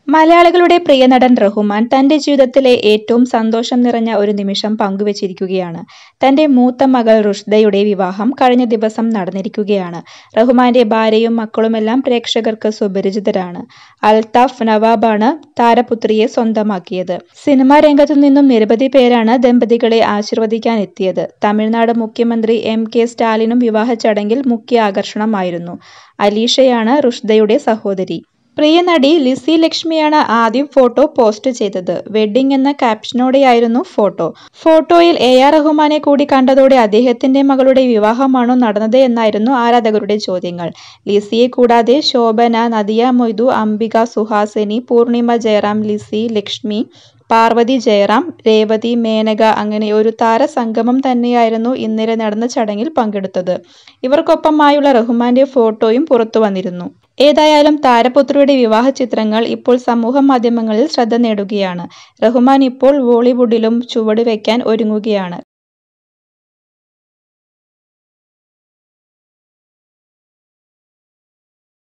മലയാളികളുടെ പ്രിയ നടൻ റഹ്മാൻ തന്റെ ജീവിതത്തിലെ ഏറ്റവും സന്തോഷം നിറഞ്ഞ ഒരു നിമിഷം പങ്കുവച്ചിരിക്കുകയാണ് തന്റെ മൂത്ത മകൾ റുഷ്ദയുടെ വിവാഹം കഴിഞ്ഞ ദിവസം നടന്നിരിക്കുകയാണ് റഹ്മാന്റെ ഭാര്യയും മക്കളുമെല്ലാം പ്രേക്ഷകർക്ക് സുപരിചിതരാണ് അൽതാഫ് നവാബാണ് താരപുത്രിയെ സ്വന്തമാക്കിയത് സിനിമാ രംഗത്തു നിന്നും നിരവധി പേരാണ് ദമ്പതികളെ ആശീർവദിക്കാൻ എത്തിയത് തമിഴ്നാട് മുഖ്യമന്ത്രി എം കെ സ്റ്റാലിനും വിവാഹ ചടങ്ങിൽ മുഖ്യ ആകർഷണമായിരുന്നു അലീഷയാണ് റുഷ്ദയുടെ സഹോദരി പ്രിയ നടി ലിസി ലക്ഷ്മിയാണ് ആദ്യം ഫോട്ടോ പോസ്റ്റ് ചെയ്തത് വെഡ്ഡിംഗ് എന്ന ക്യാപ്ഷനോടെയായിരുന്നു ഫോട്ടോ ഫോട്ടോയിൽ എ ആർ റഹ്മാനെ കൂടി കണ്ടതോടെ അദ്ദേഹത്തിന്റെ മകളുടെ വിവാഹമാണോ നടന്നത് എന്നായിരുന്നു ആരാധകരുടെ ചോദ്യങ്ങൾ ലിസിയെ കൂടാതെ ശോഭന നദിയ മൊയ്തു അംബിക സുഹാസിനി പൂർണിമ ജയറാം ലിസി ലക്ഷ്മി പാർവതി ജയറാം രേവതി മേനക അങ്ങനെ ഒരു താരസംഗമം തന്നെയായിരുന്നു ഇന്നലെ നടന്ന ചടങ്ങിൽ പങ്കെടുത്തത് ഇവർക്കൊപ്പമായുള്ള റഹ്മാന്റെ ഫോട്ടോയും പുറത്തു വന്നിരുന്നു ഏതായാലും താരപുത്രിയുടെ വിവാഹ ചിത്രങ്ങൾ ഇപ്പോൾ സമൂഹ മാധ്യമങ്ങളിൽ ശ്രദ്ധ നേടുകയാണ് റഹ്മാൻ ഇപ്പോൾ ബോളിവുഡിലും ചുവട് വയ്ക്കാൻ ഒരുങ്ങുകയാണ്